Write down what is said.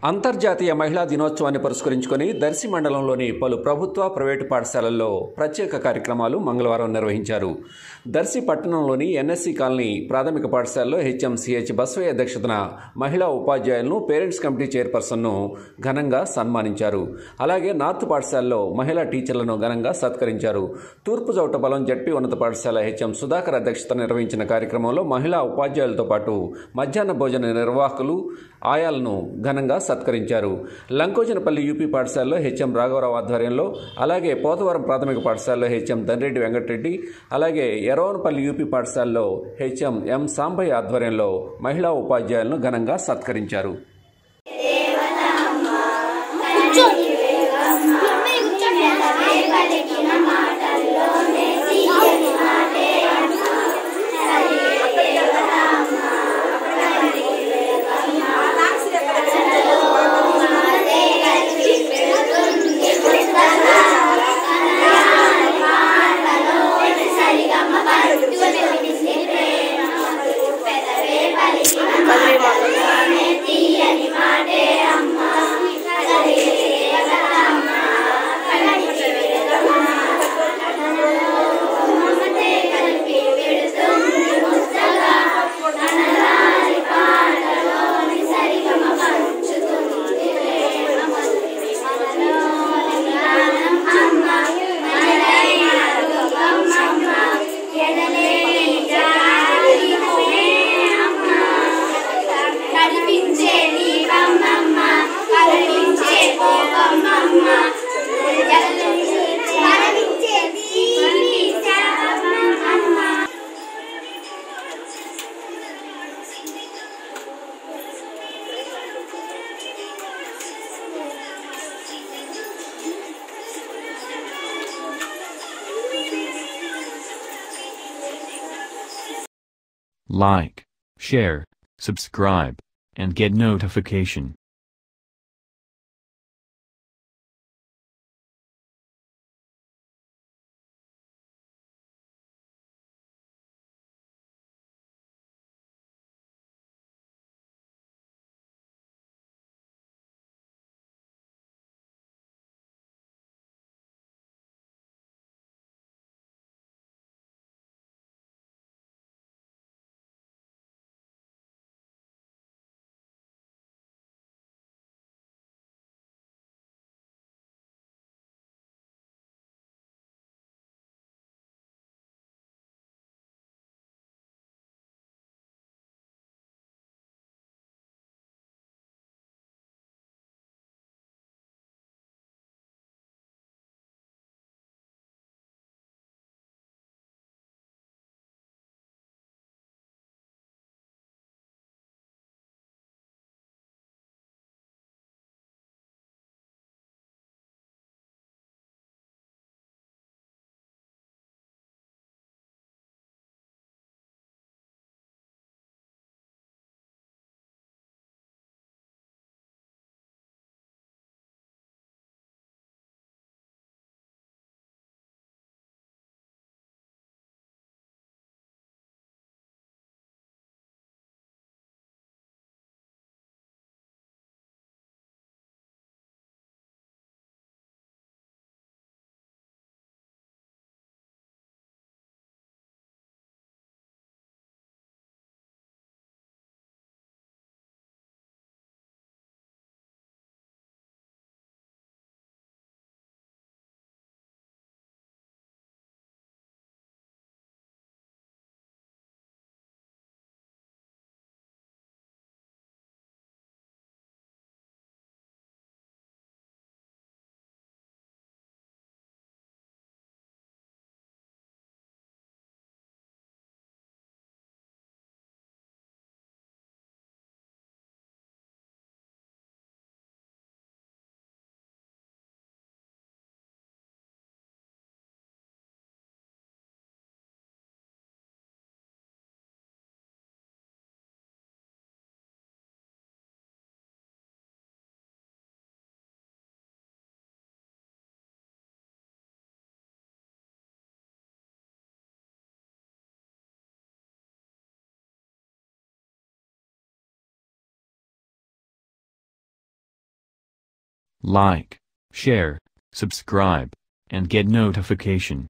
అంతర్జాతీయ మహిళా దినోత్సవాన్ని పురస్కరించుకొని దర్శి మండలంలోని పలు ప్రభుత్వ ప్రైవేటు పాఠశాలల్లో ప్రత్యేక కార్యక్రమాలు మంగళవారం నిర్వహించారు దర్శి పట్టణంలోని ఎన్ఎస్సి కాలనీ ప్రాథమిక పాఠశాలలో హెచ్ఎంసిహెచ్ బస్వయ్య అధ్యక్షతన మహిళా ఉపాధ్యాయులను పేరెంట్స్ కమిటీ చైర్పర్సన్ను ఘనంగా సన్మానించారు అలాగే నార్త్ పాఠశాలలో మహిళా టీచర్లను ఘనంగా సత్కరించారు తూర్పు చౌటబలం జడ్పీ ఉన్నత పాఠశాల హెచ్ఎం సుధాకర్ అధ్యక్షతన నిర్వహించిన కార్యక్రమంలో మహిళా ఉపాధ్యాయులతో పాటు మధ్యాహ్న భోజన నిర్వాహకులు ఆయాలను ఘనంగా సత్కరించారు లంకోజనపల్లి యూపీ పాఠశాలలో హెచ్ఎం రాఘవరావు ఆధ్వర్యంలో అలాగే పోతవరం ప్రాథమిక పాఠశాలలో హెచ్ఎం ధన్రెడ్డి వెంకటరెడ్డి అలాగే ఎరవనపల్లి యూపీ పాఠశాలలో హెచ్ఎం ఎం సాంబయ్య ఆధ్వర్యంలో మహిళా ఉపాధ్యాయులను ఘనంగా సత్కరించారు కనిపించే దీపమ్మమ్మ కనిపించే కోపమ్మమ్మ కనిపించే దీపమ్మమ్మ Like, share, subscribe, and get notification. Like, share, subscribe, and get notification.